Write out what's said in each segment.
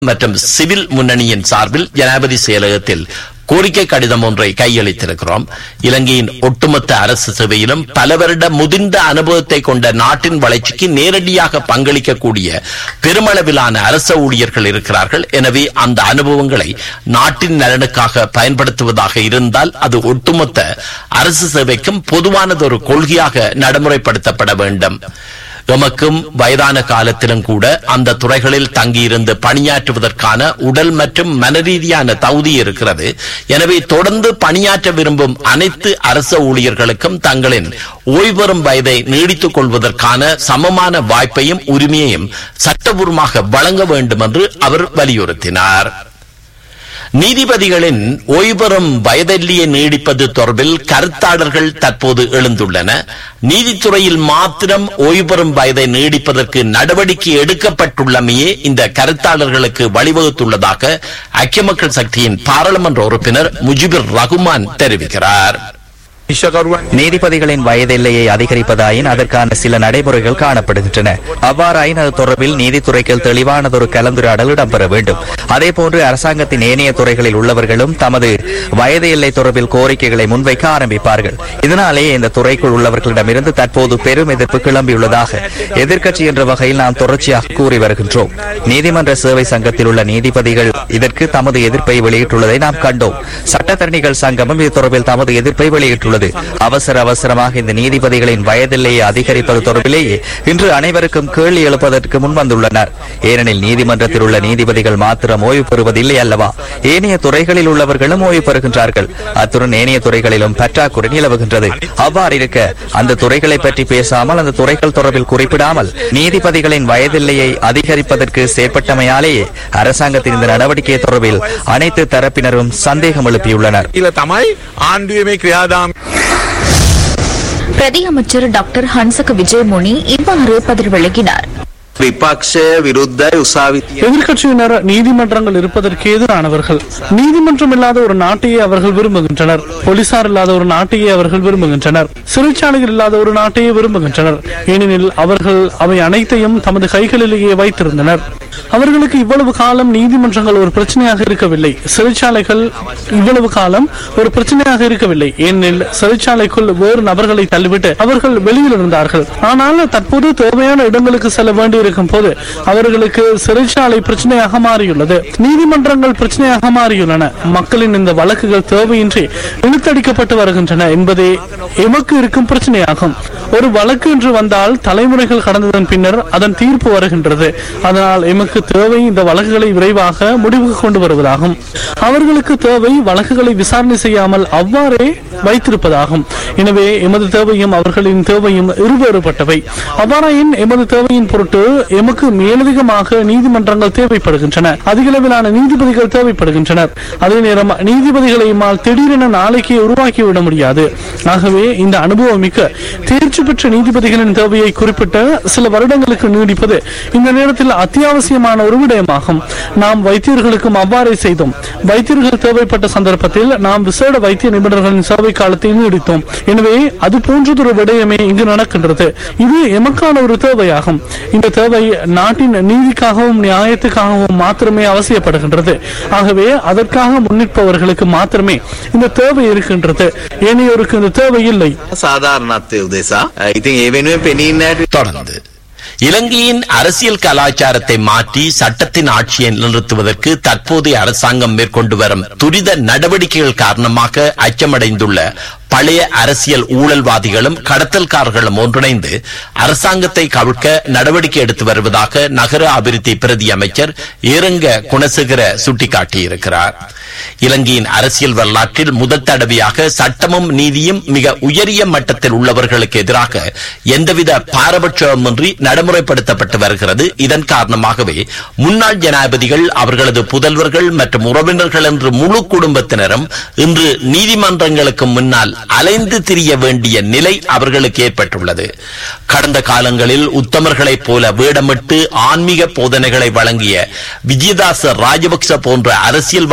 மற்றும் சிவில் முன்னணியின் சார்பில் ஜனாதிபதி செயலகத்தில் கோரிக்கை கடிதம் ஒன்றை கையளித்திருக்கிறோம் இலங்கையின் ஒட்டுமொத்த அரசு சேவையிலும் பல வருட முதிர்ந்த அனுபவத்தை கொண்ட நாட்டின் வளர்ச்சிக்கு நேரடியாக பங்களிக்கக்கூடிய பெருமளவிலான அரச ஊழியர்கள் இருக்கிறார்கள் எனவே அந்த அனுபவங்களை நாட்டின் நலனுக்காக பயன்படுத்துவதாக இருந்தால் அது ஒட்டுமொத்த அரசு சேவைக்கும் பொதுவானதொரு கொள்கையாக நடைமுறைப்படுத்தப்பட வேண்டும் எமக்கும் வயதான காலத்திலும் கூட அந்த துறைகளில் தங்கியிருந்து பணியாற்றுவதற்கான உடல் மற்றும் மனரீதியான தகுதி இருக்கிறது எனவே தொடர்ந்து பணியாற்ற விரும்பும் அனைத்து அரச ஊழியர்களுக்கும் தங்களின் ஓய்வெறும் வயதை நீடித்துக் கொள்வதற்கான சமமான வாய்ப்பையும் உரிமையையும் சட்டபூர்வமாக வழங்க வேண்டும் என்று அவர் வலியுறுத்தினார் நீதிபதிகளின் ஓய்வெறும் வயதெல்லியை நீடிப்பது தொடர்பில் கருத்தாளர்கள் தற்போது எழுந்துள்ளன நீதித்துறையில் மாத்திரம் ஓய்வெறும் வயதை நீடிப்பதற்கு நடவடிக்கை எடுக்கப்பட்டுள்ளமையே இந்த கருத்தாளர்களுக்கு வழிவகுத்துள்ளதாக ஐக்கிய மக்கள் சக்தியின் பாராளுமன்ற உறுப்பினர் முஜிபுர் ரகுமான் தெரிவிக்கிறார் நீதிபதிகளின் வயதெல்லையை அதிகரிப்பதாயின் அதற்கான சில நடைமுறைகள் காணப்படுகின்றன அவ்வாறாயின் அது தொடர்பில் நீதித்துறைக்கு தெளிவானதொரு கலந்துரையாடல் இடம்பெற வேண்டும் அதேபோன்று அரசாங்கத்தின் ஏனைய துறைகளில் உள்ளவர்களும் தமது வயது எல்லை தொடர்பில் கோரிக்கைகளை முன்வைக்க ஆரம்பிப்பார்கள் இதனாலே இந்த துறைக்குள் உள்ளவர்களிடமிருந்து தற்போது பெரும் எதிர்ப்பு கிளம்பியுள்ளதாக எதிர்க்கட்சி என்ற வகையில் நாம் தொடர்ச்சியாக கூறி வருகின்றோம் நீதிமன்ற சேவை சங்கத்தில் உள்ள நீதிபதிகள் இதற்கு தமது எதிர்ப்பை வெளியிட்டுள்ளதை நாம் கண்டோம் சட்டத்தரணிகள் சங்கமும் இது தொடர்பில் தமது எதிர்ப்பை வெளியிட்டுள்ளது அவசர அவசரமாக இந்த நீதிபதிகளின் வயதில்லையை அதிகரிப்பது தொடர்பிலேயே இன்று அனைவருக்கும் கேள்வி எழுப்பதற்கு முன்வந்துள்ளனர் ஏனெனில் நீதிமன்றத்தில் உள்ள நீதிபதிகள் மாத்திரம் ஓய்வு பெறுவதில்லை அல்லவா ஏனைய துறைகளில் உள்ளவர்களும் ஓய்வு பெறுகின்றார்கள் அத்துடன் ஏனைய துறைகளிலும் பற்றாக்குறை நிலவுகின்றது அவ்வாறு இருக்க அந்த துறைகளை பற்றி பேசாமல் அந்த துறைகள் தொடர்பில் குறிப்பிடாமல் நீதிபதிகளின் வயதில்லையை அதிகரிப்பதற்கு செயற்பட்டமையாலேயே அரசாங்கத்தின் இந்த நடவடிக்கை தொடர்பில் அனைத்து தரப்பினரும் சந்தேகம் எழுப்பியுள்ளனர் කියලා තමයි ආණ්ඩුවේ මේ ක්‍රියාදාම பிரதி அமைச்சர் டாக்டர் ஹன்சக விஜயமுனி இவ்வாறு பதில் வழங்கினார் විපක්ෂය විරුද්ධයි උසාවි எதிர்க்கட்சியினர் நீதிமன்றங்கள் இருப்பதற்கு எதிரானவர்கள் நீதிமன்றம் இல்லாத ஒரு நாட்டையே அவர்கள் விரும்புகின்றனர் போலீசார் இல்லாத ஒரு நாட்டையே அவர்கள் விரும்புகின்றனர் சிறைச்சாலைகள் இல்லாத ஒரு நாட்டையே விரும்புகின்றனர் ஏனெனில் அவர்கள் அவை அனைத்தையும் தமது கைகளிலேயே வைத்திருந்தனர் அவர்களுக்கு இவ்வளவு காலம் நீதிமன்றங்கள் ஒரு பிரச்சனையாக இருக்கவில்லை சிறைச்சாலைகள் இவ்வளவு காலம் ஒரு பிரச்சனையாக இருக்கவில்லை ஏனெனில் சிறைச்சாலைக்குள் வேறு நபர்களை தள்ளிவிட்டு அவர்கள் வெளியில் இருந்தார்கள் ஆனால் தற்போது தேவையான இடங்களுக்கு செல்ல வேண்டியிருக்கும் போது அவர்களுக்கு சிறைச்சாலை பிரச்சனையாக மாறியுள்ளது நீதிமன்றங்கள் பிரச்சனையாக மாறியுள்ளன மக்களின் இந்த வழக்குகள் தேவையின்றி இழுத்தடிக்கப்பட்டு வருகின்றன என்பதே எமக்கு இருக்கும் பிரச்சனையாகும் ஒரு வழக்கு என்று வந்தால் தலைமுறைகள் கடந்ததன் பின்னர் அதன் தீர்ப்பு வருகின்றது அதனால் எமக்கு தேவை இந்த வழக்குகளை விரைவாக முடிவுக்கு கொண்டு வருவதாகும் அவர்களுக்கு தேவை வழக்குகளை விசாரணை செய்யாமல் அவ்வாறே வைத்திருப்பதாகும் எனவே எமது தேவையும் அவர்களின் தேவையும் இருவேறுபட்டவை அவ்வாறாயின் எமது தேவையின் பொருட்டு எமக்கு மேலதிகமாக நீதிமன்றங்கள் தேவைப்படுகின்றன அதிகளவிலான நீதிபதிகள் தேவைப்படுகின்றனர் அதே நேரம் நீதிபதிகளை எம்மால் திடீரென நாளைக்கே உருவாக்கிவிட முடியாது ஆகவே இந்த அனுபவமிக்க தேர்ச்சி பெற்ற நீதிபதிகளின் தேவையை குறிப்பிட்ட சில வருடங்களுக்கு நீடிப்பது இந்த நேரத்தில் அத்தியாவசியமான ஒரு விடயமாகும் நாம் வைத்தியர்களுக்கும் அவ்வாறே செய்தோம் வைத்தியர்கள் தேவைப்பட்ட சந்தர்ப்பத்தில் நாம் விசேட வைத்திய நிபுணர்களின் சேவை காலத்தை நீடித்தோம் எனவே அது போன்றதொரு விடயமே இங்கு நடக்கின்றது இது எமக்கான ஒரு தேவையாகும் இந்த தேவை நாட்டின் நீதிக்காகவும் நியாயத்துக்காகவும் மாத்திரமே அவசியப்படுகின்றது ஆகவே அதற்காக முன்னிற்பவர்களுக்கு மாத்திரமே இந்த தேவை இருக்கின்றது ஏனையோருக்கு இந்த தேவை இல்லை සාධාරණත්වය උදෙසා ඉතින් ඒ වෙනුවෙන් පෙනීන්නට தொடர்ந்து இலங்கையின் அரசியல் கலாச்சாரத்தை மாற்றி சட்டத்தின் ஆட்சியை நிறுத்துவதற்கு தற்போதைய அரசாங்கம் மேற்கொண்டு வரும் துரித நடவடிக்கைகள் காரணமாக அச்சமடைந்துள்ள பழைய அரசியல் ஊழல்வாதிகளும் கடத்தல்காரர்களும் ஒன்றிணைந்து அரசாங்கத்தை கவிழ்க்க நடவடிக்கை எடுத்து வருவதாக நகர அபிவிருத்தி பிரதி அமைச்சர் ஏரங்க குணசேகர சுட்டிக்காட்டியிருக்கிறார் இலங்கையின் அரசியல் வரலாற்றில் முதல் தடவையாக சட்டமும் நீதியும் மிக உயரிய மட்டத்தில் உள்ளவர்களுக்கு எதிராக எந்தவித பாரபட்சமின்றி நடைமுறைப்படுத்தப்பட்டு வருகிறது இதன் காரணமாகவே முன்னாள் ஜனாதிபதிகள் அவர்களது புதல்வர்கள் மற்றும் உறவினர்கள் என்று முழு குடும்பத்தினரும் இன்று நீதிமன்றங்களுக்கு முன்னால் அலைந்து திரிய வேண்டிய நிலை அவர்களுக்கு ஏற்பட்டுள்ளது கடந்த காலங்களில் உத்தமர்களைப் போல வேடமிட்டு ஆன்மீக போதனைகளை வழங்கிய விஜயதாச ராஜபக்ச போன்ற அரசியல்வாதிகளின்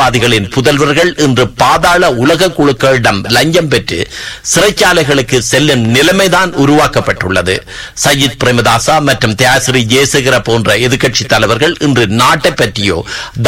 பள்ளிகளின் புதல்வர்கள் இன்று பாதாள உலக குழுக்களிடம் லஞ்சம் பெற்று சிறைச்சாலைகளுக்கு செல்லும் நிலைமைதான் உருவாக்கப்பட்டுள்ளது சஜித் பிரேமதாசா மற்றும் தியாசிரி ஜெயசேகர போன்ற எதிர்க்கட்சி தலைவர்கள் இன்று நாட்டை பற்றியோ